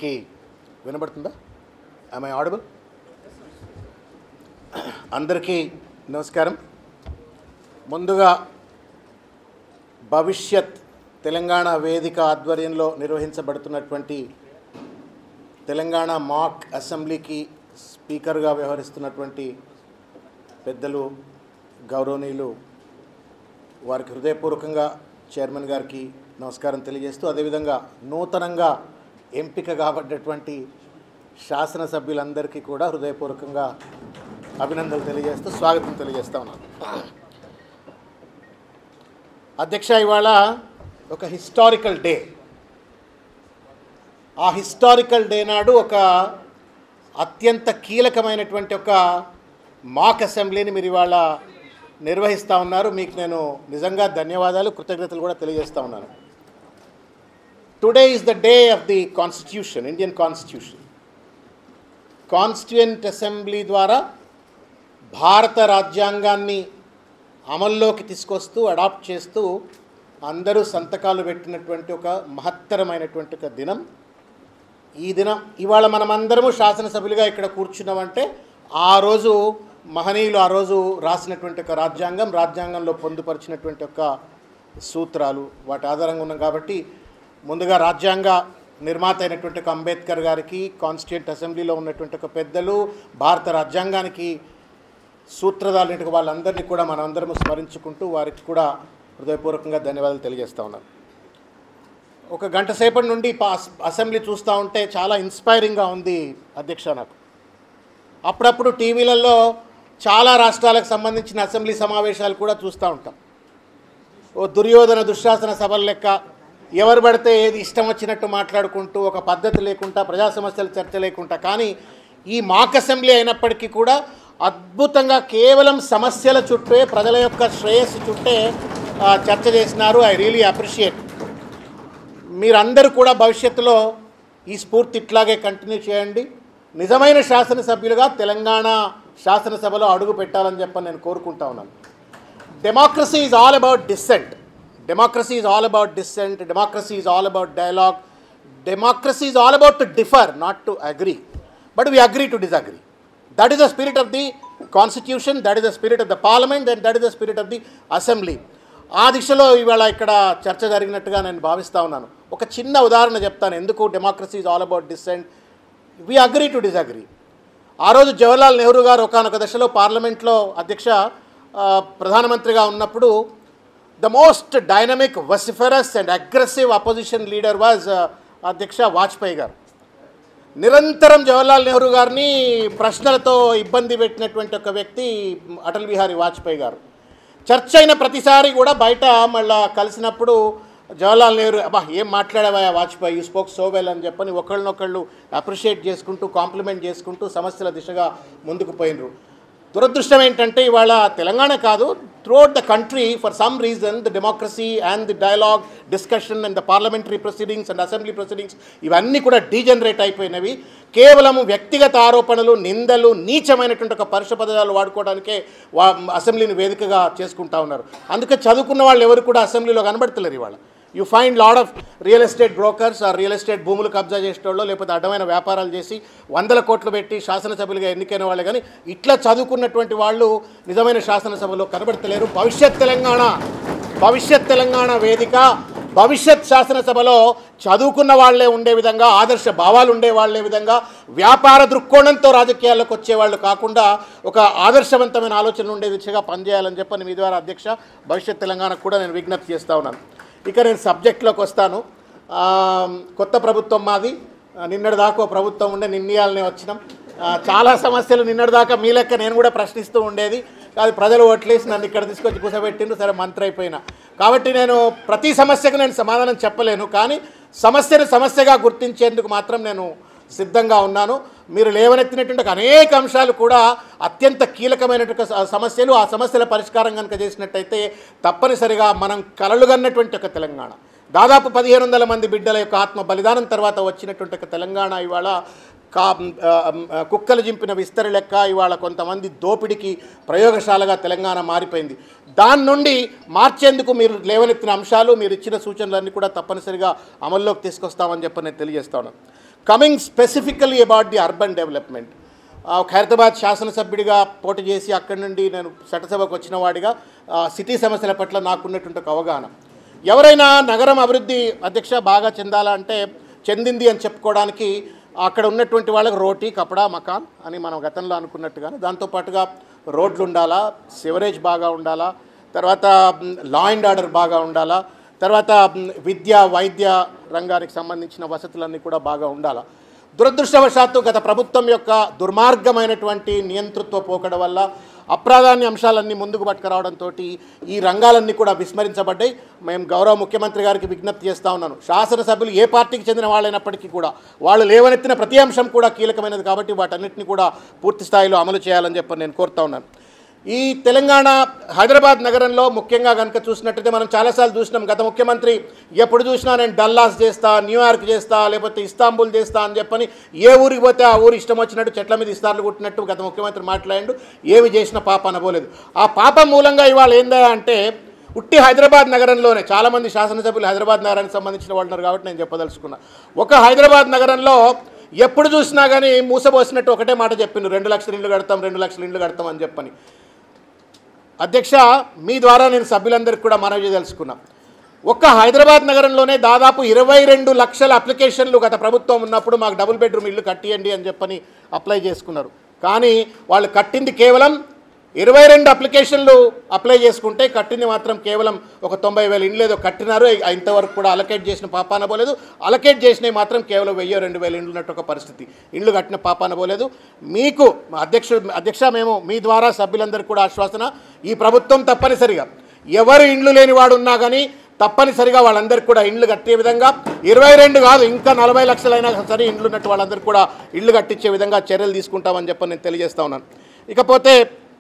అందరికీ వినబడుతుందా I audible అందరికీ నమస్కారం ముందుగా భవిష్యత్ తెలంగాణ వేదిక ఆధ్వర్యంలో నిర్వహించబడుతున్నటువంటి తెలంగాణ మాక్ అసెంబ్లీకి స్పీకర్గా వ్యవహరిస్తున్నటువంటి పెద్దలు గౌరవనీయులు వారికి హృదయపూర్వకంగా చైర్మన్ గారికి నమస్కారం తెలియజేస్తూ అదేవిధంగా నూతనంగా ఎంపిక కాబడ్డటువంటి శాసనసభ్యులందరికీ కూడా హృదయపూర్వకంగా అభినందనలు తెలియజేస్తూ స్వాగతం తెలియజేస్తా ఉన్నాను అధ్యక్ష ఇవాళ ఒక హిస్టారికల్ డే ఆ హిస్టారికల్ డే నాడు ఒక అత్యంత కీలకమైనటువంటి ఒక మాక్ అసెంబ్లీని మీరు ఇవాళ నిర్వహిస్తూ ఉన్నారు మీకు నేను నిజంగా ధన్యవాదాలు కృతజ్ఞతలు కూడా తెలియజేస్తూ ఉన్నాను today is the day of the constitution Indian constitution constituent assembly ద్వారా భారత రాజ్యాంగాన్ని అమల్లోకి తీసుకొస్తూ అడాప్ట్ చేస్తూ అందరూ సంతకాలు పెట్టినటువంటి ఒక మహత్తరమైనటువంటి ఒక దినం ఈ దినం ఇవాళ మనమందరము శాసనసభ్యులుగా ఇక్కడ కూర్చున్నామంటే ఆ రోజు మహనీయులు ఆ రోజు రాసినటువంటి ఒక రాజ్యాంగం రాజ్యాంగంలో పొందుపరిచినటువంటి ఒక సూత్రాలు వాటి ఆధారంగా ఉన్నాం కాబట్టి ముందుగా రాజ్యాంగ నిర్మాత అయినటువంటి ఒక అంబేద్కర్ గారికి కాన్స్టిట్యూంట్ అసెంబ్లీలో ఉన్నటువంటి ఒక పెద్దలు భారత రాజ్యాంగానికి సూత్రధారులైన వాళ్ళందరినీ కూడా మనందరము స్మరించుకుంటూ వారికి కూడా హృదయపూర్వకంగా ధన్యవాదాలు తెలియజేస్తా ఉన్నాను ఒక గంట సేపటి నుండి పా- అసెంబ్లీ చూస్తూ ఉంటే చాలా ఇన్స్పైరింగ్గా ఉంది అధ్యక్ష నాకు అప్పుడప్పుడు టీవీలలో చాలా రాష్ట్రాలకు సంబంధించిన అసెంబ్లీ సమావేశాలు కూడా చూస్తూ ఉంటాం ఓ దుర్యోధన దుశ్శాసన సభల లెక్క ఎవరు పడితే ఏది ఇష్టం వచ్చినట్టు మాట్లాడుకుంటూ ఒక పద్ధతి లేకుండా ప్రజా సమస్యలు చర్చ లేకుండా కానీ ఈ మాక్ అసెంబ్లీ అయినప్పటికీ కూడా అద్భుతంగా కేవలం సమస్యల చుట్టే ప్రజల యొక్క శ్రేయస్సు చుట్టే ఆ, చర్చ చేసినారు ఐ రియలీ అప్రిషియేట్ మీరందరూ కూడా భవిష్యత్తులో ఈ స్ఫూర్తి ఇట్లాగే కంటిన్యూ చేయండి నిజమైన శాసనసభ్యులుగా తెలంగాణ శాసనసభలో అడుగు పెట్టాలని చెప్పని నేను కోరుకుంటా ఉన్నాను democracy is all about dissent democracy is all about dissent democracy is all about dialogue democracy is all about to differ not to agree but we agree to disagree that is the spirit of the constitution that is the spirit of the parliament and that is the spirit of the assembly ఆ దిశలో ఇవాళ ఇక్కడ చర్చ జరిగినట్టుగా నేను భావిస్తూ ఉన్నాను ఒక చిన్న ఉదాహరణ చెప్తాను ఎందుకు democracy is all about dissent we agree to disagree ఆ రోజు జవహర్లాల్ నెహ్రూ గారు ఒకనొక దశలో పార్లమెంట్లో అధ్యక్ష ఆ, ప్రధానమంత్రిగా ఉన్నప్పుడు the most dynamic vociferous and aggressive opposition leader was అధ్యక్ష వాజ్పేయి గారు నిరంతరం జవహర్లాల్ నెహ్రూ గారిని ప్రశ్నలతో ఇబ్బంది పెట్టినటువంటి ఒక వ్యక్తి అటల్ బిహారీ వాజ్పేయి గారు చర్చ అయిన ప్రతిసారి కూడా బయట మళ్ళా కలిసినప్పుడు జవహర్లాల్ నెహ్రూ అబ్బా ఏం మాట్లాడావా Vajpayee you spoke so well అని చెప్పని ఒకళ్ళనొకళ్ళు అప్రిషియేట్ చేసుకుంటూ కాంప్లిమెంట్ చేసుకుంటూ సమస్యల దిశగా ముందుకు పోయినరు దురదృష్టం ఏంటంటే ఇవాళ తెలంగాణ కాదు throughout the country for some reason the democracy and the dialogue discussion and the parliamentary proceedings and assembly proceedings ఇవన్నీ కూడా డీజనరేట్ అయిపోయినవి కేవలం వ్యక్తిగత ఆరోపణలు నిందలు నీచమైనటువంటి ఒక పరుష పదాలు వాడుకోవడానికే వా అసెంబ్లీని వేదికగా చేసుకుంటా ఉన్నారు అందుకే చదువుకున్న వాళ్ళు ఎవరు కూడా అసెంబ్లీలో కనబడతలేరు ఇవాళ you find lot of real estate brokers ఆ రియల్ ఎస్టేట్ భూములు కబ్జా చేసేటోళ్ళు లేకపోతే అడ్డమైన వ్యాపారాలు చేసి వందల కోట్లు పెట్టి శాసనసభ్యులుగా ఎన్నికైన వాళ్ళు కానీ ఇట్లా చదువుకున్నటువంటి వాళ్ళు నిజమైన శాసనసభలో కనబడతలేరు భవిష్యత్ తెలంగాణ భవిష్యత్ తెలంగాణ వేదిక భవిష్యత్ శాసనసభలో చదువుకున్న వాళ్ళే ఉండే విధంగా ఆదర్శ భావాలు ఉండే వాళ్ళే విధంగా వ్యాపార దృక్కోణంతో రాజకీయాల్లోకి వచ్చేవాళ్ళు కాకుండా ఒక ఆదర్శవంతమైన ఆలోచన ఉండే దిశగా పనిచేయాలని చెప్పని మీ ద్వారా అధ్యక్ష భవిష్యత్ తెలంగాణకు కూడా నేను విజ్ఞప్తి చేస్తా ఉన్నాను ఇక నేను సబ్జెక్ట్లోకి వస్తాను ఆ, కొత్త ప్రభుత్వం మాది ఆ, నిన్నటి దాకా ఓ ప్రభుత్వం ఉండే నిర్ణయాలనే వచ్చినాం ఆ, చాలా సమస్యలు నిన్నటి దాకా మీ లెక్క నేను కూడా ప్రశ్నిస్తూ ఉండేది కాదు ప్రజలు ఓట్లేసి నన్ను ఇక్కడ తీసుకొచ్చి కూర్చోబెట్టిండ్రు సరే మంత్రి అయిపోయినా కాబట్టి నేను ప్రతి సమస్యకు నేను సమాధానం చెప్పలేను కానీ సమస్యను సమస్యగా గుర్తించేందుకు మాత్రం నేను సిద్ధంగా ఉన్నాను మీరు లేవనెత్తినటువంటి అనేక అంశాలు కూడా అత్యంత కీలకమైనటువంటి స- సమస్యలు ఆ సమస్యల పరిష్కారం కనుక చేసినట్టయితే తప్పనిసరిగా మనం కలలుగన్నటువంటి ఒక తెలంగాణ దాదాపు పదిహేను వందల మంది బిడ్డల యొక్క ఆత్మ బలిదానం తర్వాత వచ్చినటువంటి ఒక తెలంగాణ ఇవాళ కా ఆ, ఆ, కుక్కలు జింపిన విస్తరి లెక్క ఇవాళ కొంతమంది దోపిడికి ప్రయోగశాలగా తెలంగాణ మారిపోయింది దాని నుండి మార్చేందుకు మీరు లేవనెత్తిన అంశాలు మీరు ఇచ్చిన సూచనలన్నీ కూడా తప్పనిసరిగా అమల్లోకి తీసుకొస్తామని చెప్పి నేను తెలియజేస్తాను coming specifically about the urban development ఆ, ఒక హైదరాబాద్ శాసనసభ్యుడిగా పోటీ చేసి అక్కడి నుండి నేను చట్టసభకు వచ్చిన వాడిగా ఆ, సిటీ సమస్యల పట్ల నాకున్నటువంటి ఒక అవగాహన ఎవరైనా నగరం అభివృద్ధి అధ్యక్ష బాగా చెందాలా అంటే చెందింది అని చెప్పుకోవడానికి అక్కడ ఉన్నటువంటి వాళ్ళకి రోటీ కపడా మకాన్ అని మనం గతంలో అనుకున్నట్టుగానే దాంతోపాటుగా రోడ్లు ఉండాలా సివరేజ్ బాగా ఉండాలా తర్వాత లా అండ్ ఆర్డర్ బాగా ఉండాలా తర్వాత మ్, విద్య వైద్య రంగానికి సంబంధించిన వసతులన్నీ కూడా బాగా ఉండాలా దురదృష్టవశాత్తు గత ప్రభుత్వం యొక్క దుర్మార్గమైనటువంటి నియంతృత్వ పోకడ వల్ల అప్రాధాన్య అంశాలన్నీ ముందుకు పట్టుకురావడంతో ఈ రంగాలన్నీ కూడా విస్మరించబడ్డాయి మేము గౌరవ ముఖ్యమంత్రి గారికి విజ్ఞప్తి చేస్తా ఉన్నాను శాసనసభ్యులు ఏ పార్టీకి చెందిన వాళ్ళైనప్పటికీ కూడా వాళ్ళు లేవనెత్తిన ప్రతి అంశం కూడా కీలకమైనది కాబట్టి వాటన్నిటిని కూడా పూర్తి స్థాయిలో అమలు చేయాలని చెప్పి నేను కోరుతా ఉన్నాను ఈ తెలంగాణ హైదరాబాద్ నగరంలో ముఖ్యంగా కనుక చూసినట్టయితే మనం చాలాసార్లు చూసినాం గత ముఖ్యమంత్రి ఎప్పుడు చూసినా నేను డల్లాస్ చేస్తా న్యూయార్క్ చేస్తా లేకపోతే ఇస్తాంబుల్ చేస్తా అని చెప్పని ఏ ఊరికి పోతే ఆ ఊరు ఇష్టం వచ్చినట్టు చెట్ల మీద ఇస్తార్లు కొట్టినట్టు గత ముఖ్యమంత్రి మాట్లాడిండు ఏమి చేసిన పాప అనబోలేదు ఆ పాప మూలంగా ఇవాళ ఏందా అంటే ఉట్టి హైదరాబాద్ నగరంలోనే చాలామంది శాసనసభ్యులు హైదరాబాద్ నగరానికి సంబంధించిన వాళ్ళు ఉన్నారు కాబట్టి నేను చెప్పదలుచుకున్నా ఒక హైదరాబాద్ నగరంలో ఎప్పుడు చూసినా కానీ మూసపోసినట్టు ఒకటే మాట చెప్పిండు రెండు లక్షల ఇళ్ళు కడతాం రెండు లక్షల ఇళ్ళు కడతాం అని చెప్పని అధ్యక్ష మీ ద్వారా నేను సభ్యులందరికీ కూడా మనవి చేయదలుచుకున్నా ఒక్క హైదరాబాద్ నగరంలోనే దాదాపు ఇరవై రెండు లక్షల అప్లికేషన్లు గత ప్రభుత్వం ఉన్నప్పుడు మాకు డబుల్ బెడ్రూమ్ ఇల్లు కట్టియండి అని చెప్పని అప్లై చేసుకున్నారు కానీ వాళ్ళు కట్టింది కేవలం ఇరవై రెండు అప్లికేషన్లు అప్లై చేసుకుంటే కట్టింది మాత్రం కేవలం ఒక తొంభై వేల ఇండ్లు ఏదో కట్టినారు ఇ- ఇంతవరకు కూడా అలకేట్ చేసిన పాపాన పోలేదు అలకేట్ చేసినవి మాత్రం కేవలం వెయ్యో రెండు వేల ఇండ్లు ఉన్నట్టు ఒక పరిస్థితి ఇండ్లు కట్టిన పాపాన పోలేదు మీకు మా అధ్యక్షుడు అధ్యక్ష మేము మీ ద్వారా సభ్యులందరికీ కూడా ఆశ్వాసన ఈ ప్రభుత్వం తప్పనిసరిగా ఎవరు ఇండ్లు లేని వాడు ఉన్నా కానీ తప్పనిసరిగా వాళ్ళందరికీ కూడా ఇండ్లు కట్టే విధంగా ఇరవై రెండు కాదు ఇంకా నలభై లక్షలైనా సరే ఇండ్లు ఉన్నట్టు వాళ్ళందరికీ కూడా ఇల్లు కట్టించే విధంగా చర్యలు తీసుకుంటామని చెప్పి నేను తెలియజేస్తా ఉన్నాను ఇకపోతే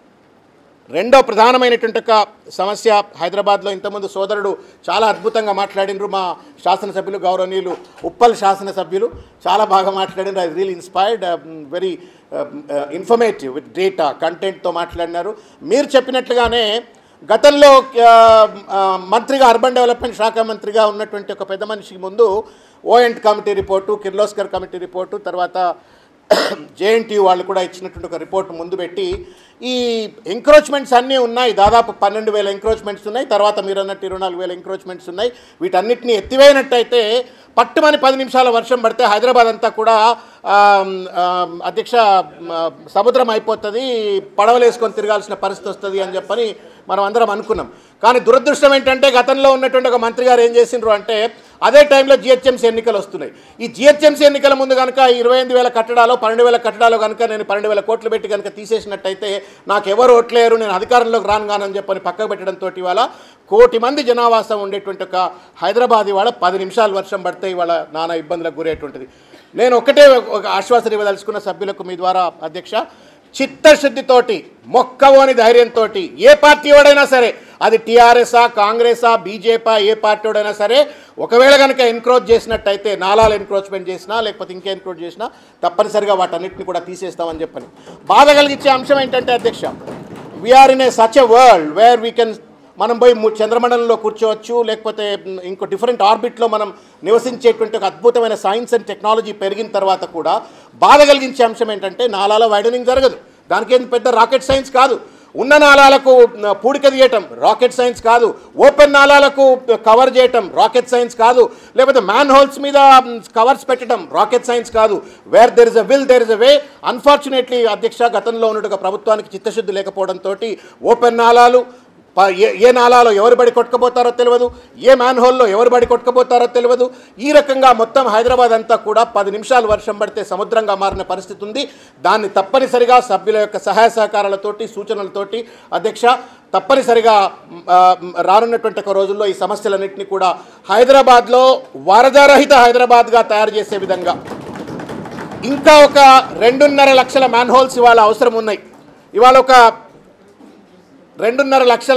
రెండో ప్రధానమైనటువంటి ఒక సమస్య హైదరాబాద్లో ఇంతకుముందు సోదరుడు చాలా అద్భుతంగా మాట్లాడినరు మా శాసనసభ్యులు గౌరవనీయులు ఉప్పల్ శాసనసభ్యులు చాలా బాగా మాట్లాడినారు I real inspired very informative with data కంటెంట్తో మాట్లాడినారు మీరు చెప్పినట్లుగానే గతంలో ఆ, ఆ, మంత్రిగా అర్బన్ డెవలప్మెంట్ శాఖ మంత్రిగా ఉన్నటువంటి ఒక పెద్ద మనిషికి ముందు ఓఎంట్ committee report Kirloskar committee report తర్వాత జేఎన్టీ వాళ్ళు కూడా ఇచ్చినటువంటి ఒక రిపోర్ట్ ముందు పెట్టి ఈ ఎంక్రోచ్మెంట్స్ అన్నీ ఉన్నాయి దాదాపు పన్నెండు వేల ఎంక్రోచ్మెంట్స్ ఉన్నాయి తర్వాత మీరు అన్నట్టు ఇరవై నాలుగు వేల ఎంక్రోచ్మెంట్స్ ఉన్నాయి వీటన్నిటిని ఎత్తివేయనట్టయితే పట్టుమని పది నిమిషాల వర్షం పడితే హైదరాబాద్ అంతా కూడా ఆమ్, ఆమ్, అధ్యక్ష ఆ, సముద్రం అయిపోతుంది పడవలు వేసుకొని తిరగాల్సిన పరిస్థితి వస్తుంది అని చెప్పని మనం అందరం అనుకున్నాం కానీ దురదృష్టం ఏంటంటే గతంలో ఉన్నటువంటి ఒక మంత్రి గారు ఏం చేసిండ్రు అంటే అదే టైంలో జిహెచ్ఎంసీ ఎన్నికలు వస్తున్నాయి ఈ జిహెచ్ఎంసీ ఎన్నికల ముందు కనుక ఇరవై ఎనిమిది వేల కట్టడాలు పన్నెండు వేల కట్టడాలు కనుక నేను పన్నెండు వేల కోట్లు పెట్టి కనుక తీసేసినట్టయితే నాకు ఎవరు ఓట్లేరు నేను అధికారంలోకి రాను కానని చెప్పని పక్కకు పెట్టడంతో ఇవాళ కోటి మంది జనావాసం ఉండేటువంటి ఒక హైదరాబాద్ ఇవాళ పది నిమిషాలు వర్షం పడితే ఇవాళ నానా ఇబ్బందులకు గురయ్యేటువంటిది నేను ఒకటే ఒక ఆశ్వాసన ఇవ్వదలుచుకున్న సభ్యులకు మీ ద్వారా అధ్యక్ష చిత్తశుద్ధితోటి మొక్కవోని ధైర్యంతో ఏ పార్టీ వాడైనా సరే అది టీఆర్ఎస్ఆ కాంగ్రెసా బీజేపీ ఏ పార్టీ వాడైనా సరే ఒకవేళ కనుక ఎన్క్రోచ్ చేసినట్టయితే నాలాలు ఎన్క్రోచ్మెంట్ చేసినా లేకపోతే ఇంకే ఎన్క్రోచ్ చేసినా తప్పనిసరిగా వాటన్నిటిని కూడా తీసేస్తామని చెప్పని బాధ కలిగించే అంశం ఏంటంటే అధ్యక్ష we're in a such a world where we can మనం పోయి ము- చంద్రమండలంలో కూర్చోవచ్చు లేకపోతే మ్, ఇంకో డిఫరెంట్ ఆర్బిట్లో మనం నివసించేటువంటి ఒక అద్భుతమైన సైన్స్ అండ్ టెక్నాలజీ పెరిగిన తర్వాత కూడా బాధ కలిగించే అంశం ఏంటంటే నాలాల వైడనింగ్ జరగదు దానికి ఏం పెద్ద రాకెట్ సైన్స్ కాదు ఉన్న నాళాలకు మ్, పూడిక తీయటం రాకెట్ సైన్స్ కాదు ఓపెన్ నాళాలకు కవర్ చేయటం రాకెట్ సైన్స్ కాదు లేకపోతే మ్యాన్ హోల్స్ మీద కవర్స్ పెట్టడం రాకెట్ సైన్స్ కాదు where there is a will there is a way unfortunately అధ్యక్ష గతంలో ఉన్నట్టుగా ప్రభుత్వానికి చిత్తశుద్ధి లేకపోవడంతో ఓపెన్ నాళాలు ప- ఏ ఏ నాలాలో ఎవరు బడి కొట్టుకుపోతారో తెలియదు ఏ మ్యాన్ హోల్లో ఎవరు బడి కొట్టుకుపోతారో తెలియదు ఈ రకంగా మొత్తం హైదరాబాద్ అంతా కూడా పది నిమిషాలు వర్షం పడితే సముద్రంగా మారిన పరిస్థితి ఉంది దాన్ని తప్పనిసరిగా సభ్యుల యొక్క సహాయ సహకారాలతోటి సూచనలతోటి అధ్యక్ష తప్పనిసరిగా మ్, ఆ, మ్, రానున్నటువంటి ఒక రోజుల్లో ఈ సమస్యలన్నింటినీ కూడా హైదరాబాద్లో వరదరహిత హైదరాబాద్గా తయారు చేసే విధంగా ఇంకా ఒక రెండున్నర లక్షల మ్యాన్ హోల్స్ ఇవాళ అవసరం ఉన్నాయి ఇవాళ ఒక రెండున్నర లక్షల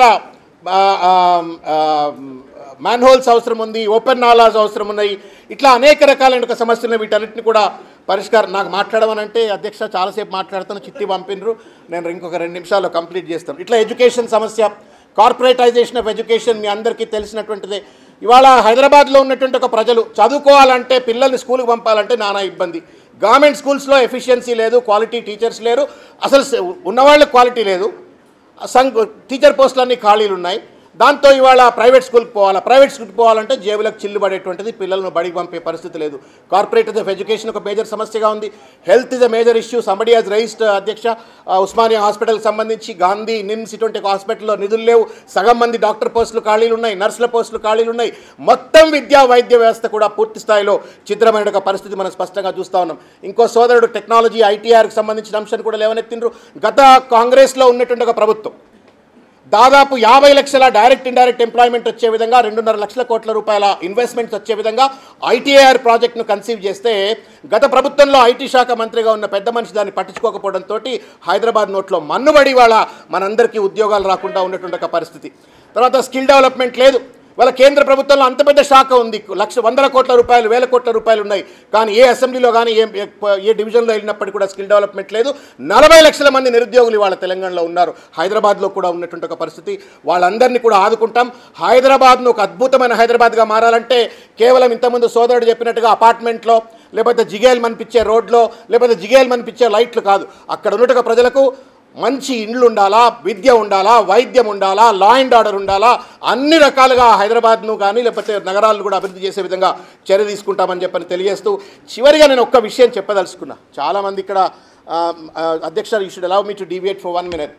మ్యాన్ హోల్స్ అవసరం ఉంది ఓపెన్ నాలాస్ అవసరం ఉన్నాయి ఇట్లా అనేక రకాలైన ఒక సమస్యలు వీటన్నిటిని కూడా పరిష్కారం నాకు మాట్లాడమని అంటే అధ్యక్ష చాలాసేపు మాట్లాడుతాను చిట్టి పంపినరు నేను ఇంకొక రెండు నిమిషాల్లో కంప్లీట్ చేస్తాను ఇట్లా ఎడ్యుకేషన్ సమస్య కార్పొరేటైజేషన్ ఆఫ్ ఎడ్యుకేషన్ మీ అందరికీ తెలిసినటువంటిదే ఇవాళ హైదరాబాద్లో ఉన్నటువంటి ఒక ప్రజలు చదువుకోవాలంటే పిల్లల్ని స్కూల్కి పంపాలంటే నానా ఇబ్బంది గవర్నమెంట్ స్కూల్స్లో ఎఫిషియన్సీ లేదు క్వాలిటీ టీచర్స్ లేరు అసలు స- ఉన్నవాళ్ళకి క్వాలిటీ లేదు సంఘ టీచర్ పోస్టులన్నీ ఖాళీలు ఉన్నాయి దాంతో ఇవాళ ప్రైవేట్ స్కూల్కి పోవాలా ప్రైవేట్ స్కూల్కి పోవాలంటే జేబులకు చిల్లు పడేటువంటిది పిల్లలను బడికి పంపే పరిస్థితి లేదు కార్పొరేట్ ఆఫ్ ఎడ్యుకేషన్ ఒక మేజర్ సమస్యగా ఉంది health is a major issue somebody has raised అధ్యక్ష ఆ, ఉస్మానియా హాస్పిటల్కి సంబంధించి గాంధీ నిమ్స్ ఇటువంటి ఒక హాస్పిటల్లో నిధులు లేవు సగం మంది డాక్టర్ పోస్టులు ఖాళీలు ఉన్నాయి నర్సుల పోస్టులు ఖాళీలు ఉన్నాయి మొత్తం విద్యా వైద్య వ్యవస్థ కూడా పూర్తి స్థాయిలో చిత్రమైన ఒక పరిస్థితి మనం స్పష్టంగా చూస్తూ ఉన్నాం ఇంకో సోదరుడు టెక్నాలజీ ఐటీఆర్కి సంబంధించిన అంశాన్ని కూడా లేవనెత్తిండ్రు గత కాంగ్రెస్లో ఉన్నటువంటి ఒక ప్రభుత్వం దాదాపు యాభై లక్షల డైరెక్ట్ ఇండైరెక్ట్ ఎంప్లాయ్మెంట్ వచ్చే విధంగా రెండున్నర లక్షల కోట్ల రూపాయల ఇన్వెస్ట్మెంట్స్ వచ్చే విధంగా ఐటీఐఆర్ ప్రాజెక్ట్ను కన్సీవ్ చేస్తే గత ప్రభుత్వంలో ఐటీ శాఖ మంత్రిగా ఉన్న పెద్ద మనిషి దాన్ని పట్టించుకోకపోవడంతో హైదరాబాద్ నోట్లో మన్నుబడి వాళ్ళ మనందరికీ ఉద్యోగాలు రాకుండా ఉన్నటువంటి ఒక పరిస్థితి తర్వాత స్కిల్ డెవలప్మెంట్ లేదు వాళ్ళ కేంద్ర ప్రభుత్వంలో అంత పెద్ద శాఖ ఉంది లక్ష వందల కోట్ల రూపాయలు వేల కోట్ల రూపాయలు ఉన్నాయి కానీ ఏ అసెంబ్లీలో కానీ ఏ ఏ- ఏ డివిజన్లో వెళ్ళినప్పటికీ కూడా స్కిల్ డెవలప్మెంట్ లేదు నలభై లక్షల మంది నిరుద్యోగులు వాళ్ళ తెలంగాణలో ఉన్నారు హైదరాబాద్లో కూడా ఉన్నటువంటి ఒక పరిస్థితి వాళ్ళందరినీ కూడా ఆదుకుంటాం హైదరాబాద్ను ఒక అద్భుతమైన హైదరాబాద్గా మారాలంటే కేవలం ఇంతకుముందు సోదరుడు చెప్పినట్టుగా అపార్ట్మెంట్లో లేకపోతే జిగేల్ మనిపించే రోడ్లో లేకపోతే జిగేల్ మనిపించే లైట్లు కాదు అక్కడ ఉన్నట్టుగా ప్రజలకు మంచి ఇండ్లు ఉండాలా విద్య ఉండాలా వైద్యం ఉండాలా లా అండ్ ఆర్డర్ ఉండాలా అన్ని రకాలుగా హైదరాబాద్ను కానీ లేకపోతే నగరాలను కూడా అభివృద్ధి చేసే విధంగా చర్య తీసుకుంటామని చెప్పని తెలియజేస్తూ చివరిగా నేను ఒక్క విషయం చెప్పదలుచుకున్నా చాలామంది ఇక్కడ ఆ, ఆ, అధ్యక్ష you should allow me to deviate for one minute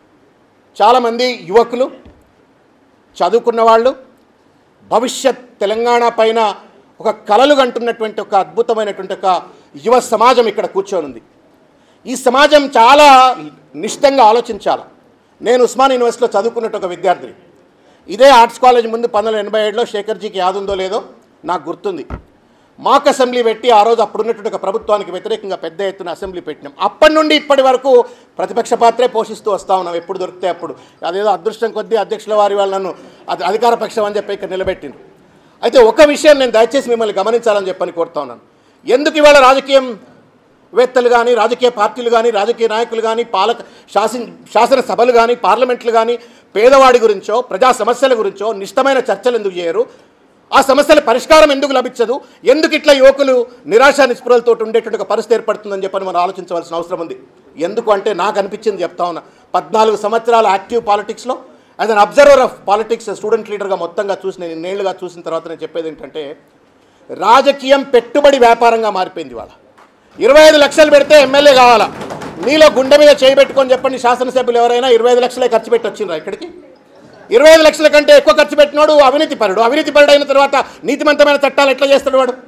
చాలామంది యువకులు చదువుకున్న వాళ్ళు భవిష్యత్ తెలంగాణ పైన ఒక కలలు కంటున్నటువంటి ఒక అద్భుతమైనటువంటి ఒక యువ సమాజం ఇక్కడ కూర్చొని ఉంది ఈ సమాజం చాలా నిష్టంగా ఆలోచించాలి నేను ఉస్మాన్ యూనివర్సిటీలో చదువుకున్నట్టు ఒక విద్యార్థిని ఇదే ఆర్ట్స్ కాలేజ్ ముందు పంతొమ్మిది వందల ఎనభై ఏడులో శేఖర్జీకి యాదుందో లేదో నాకు గుర్తుంది మాక్ అసెంబ్లీ పెట్టి ఆ రోజు అప్పుడున్నటువంటి ఒక ప్రభుత్వానికి వ్యతిరేకంగా పెద్ద ఎత్తున అసెంబ్లీ పెట్టినాం అప్పటి నుండి ఇప్పటి వరకు ప్రతిపక్ష పాత్రే పోషిస్తూ వస్తూ ఉన్నాం ఎప్పుడు దొరికితే అప్పుడు అదేదో అదృష్టం కొద్దీ అధ్యక్షుల వారి వాళ్ళను అది అధికార పక్షం అని చెప్పి ఇక్కడ నిలబెట్టిండ్రు అయితే ఒక విషయం నేను దయచేసి మిమ్మల్ని గమనించాలని చెప్పని కోరుతా ఉన్నాను ఎందుకు ఇవాళ రాజకీయం వేత్తలు కానీ రాజకీయ పార్టీలు కానీ రాజకీయ నాయకులు కానీ పాలక శాసన శాసనసభలు కానీ పార్లమెంట్లు కానీ పేదవాడి గురించో ప్రజా సమస్యల గురించో నిష్టమైన చర్చలు ఎందుకు చేయరు ఆ సమస్యల పరిష్కారం ఎందుకు లభించదు ఎందుకు ఇట్లా యువకులు నిరాశ నిస్పృహలతో ఉండేటువంటి ఒక పరిస్థితి ఏర్పడుతుందని చెప్పని మనం ఆలోచించవలసిన అవసరం ఉంది ఎందుకు అంటే నాకు అనిపించింది చెప్తా ఉన్నా పద్నాలుగు సంవత్సరాల యాక్టివ్ పాలిటిక్స్లో as an observer of politics student లీడర్గా మొత్తంగా చూసి నేను ఇన్నేళ్లుగా చూసిన తర్వాత నేను చెప్పేది ఏంటంటే రాజకీయం పెట్టుబడి వ్యాపారంగా మారిపోయింది ఇవాళ ఇరవై ఐదు లక్షలు పెడితే ఎమ్మెల్యే కావాలా మీలో గుండె మీద చేయి పెట్టుకొని చెప్పండి శాసనసభ్యులు ఎవరైనా ఇరవై ఐదు లక్షలే ఖర్చు పెట్టి వచ్చిండ్రా ఇక్కడికి ఇరవై ఐదు లక్షల కంటే ఎక్కువ ఖర్చు పెట్టినాడు అవినీతి పరుడు అవినీతి పరుడు అయిన తర్వాత నీతిమంతమైన చట్టాలు ఎట్లా చేస్తాడు వాడు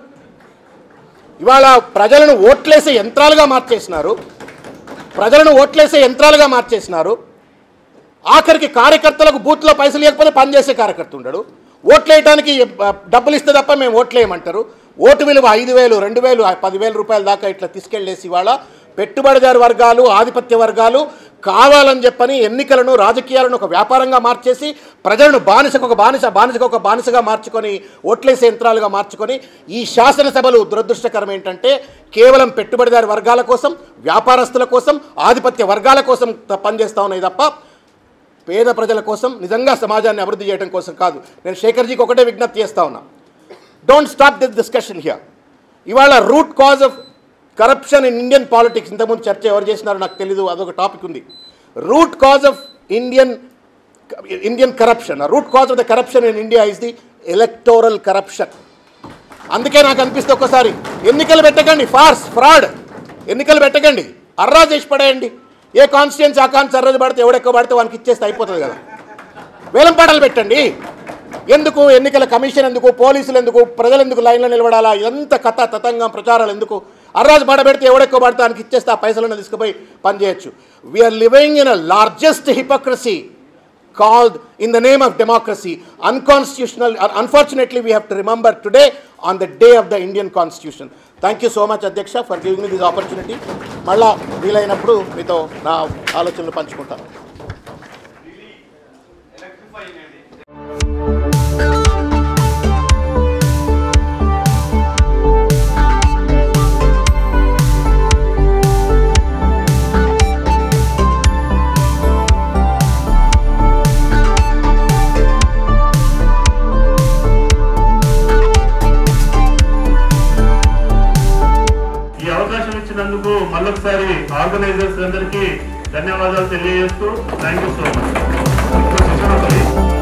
ఇవాళ ప్రజలను ఓట్లేసే యంత్రాలుగా మార్చేసినారు ప్రజలను ఓట్లేసే యంత్రాలుగా మార్చేసినారు ఆఖరికి కార్యకర్తలకు బూత్లో పైసలు ఇవ్వకపోతే పనిచేసే కార్యకర్త ఉండడు ఓట్లు వేయడానికి ఆ, డబ్బులు ఇస్తే తప్ప మేము ఓట్లు వేయమంటారు ఓటు విలువ ఐదు వేలు రెండు వేలు ఆ, పదివేల రూపాయల దాకా ఇట్లా తీసుకెళ్లేసి ఇవాళ పెట్టుబడిదారు వర్గాలు ఆధిపత్య వర్గాలు కావాలని చెప్పని ఎన్నికలను రాజకీయాలను ఒక వ్యాపారంగా మార్చేసి ప్రజలను బానిసకు ఒక బానిస బానిసకు ఒక బానిసగా మార్చుకొని ఓట్లేసే యంత్రాలుగా మార్చుకొని ఈ శాసనసభలు దురదృష్టకరం ఏంటంటే కేవలం పెట్టుబడిదారు వర్గాల కోసం వ్యాపారస్తుల కోసం ఆధిపత్య వర్గాల కోసం త- పనిచేస్తా ఉన్నాయి తప్ప పేద ప్రజల కోసం నిజంగా సమాజాన్ని అభివృద్ధి చేయడం కోసం కాదు నేను శేఖర్జీకి ఒకటే విజ్ఞప్తి చేస్తా ఉన్నా don't stop this discussion here ఇవాళ root cause of corruption in Indian politics ఇంతకుముందు చర్చ ఎవరు చేసినారో నాకు తెలీదు అదొక టాపిక్ ఉంది root cause of Indian Indian corruption root cause of the corruption in India is the electoral corruption అందుకే నాకు అనిపిస్తే ఒక్కసారి ఎన్నికలు పెట్టకండి ఫార్స్ ఫ్రాడ్ ఎన్నికలు పెట్టకండి అర్రా చేసి పడేయండి ఏ కాన్స్టిట్యున్సీ ఆ కాన్స్ అర్రది పడితే ఎవడెక్కువ పడితే వానికి ఇచ్చేస్తే అయిపోతుంది కదా వేలం పాటలు పెట్టండి ఎందుకు ఎన్నికల కమిషన్ ఎందుకు పోలీసులు ఎందుకు ప్రజలు ఎందుకు లైన్లో నిలబడాలా ఎంత కథ తతంగం ప్రచారాలు ఎందుకు అర్రాజు పాట పెడితే ఎవడెక్కువ పడితే ఆయనకి ఇచ్చేస్తే ఆ పైసలను తీసుకుపోయి పనిచేయచ్చు we're living in a largest hypocrisy called in the name of democracy unconstitutional uh, unfortunately we have to remember today on the day of the indian constitution thank you so much అధ్యక్ష for giving me this opportunity మళ్ళా వీలైనప్పుడు మీతో నా ఆలోచనలు పంచుకుంటాను organisers అందరికీ ధన్యవాదాలు తెలియజేస్తూ థ్యాంక్ యూ సో మచ్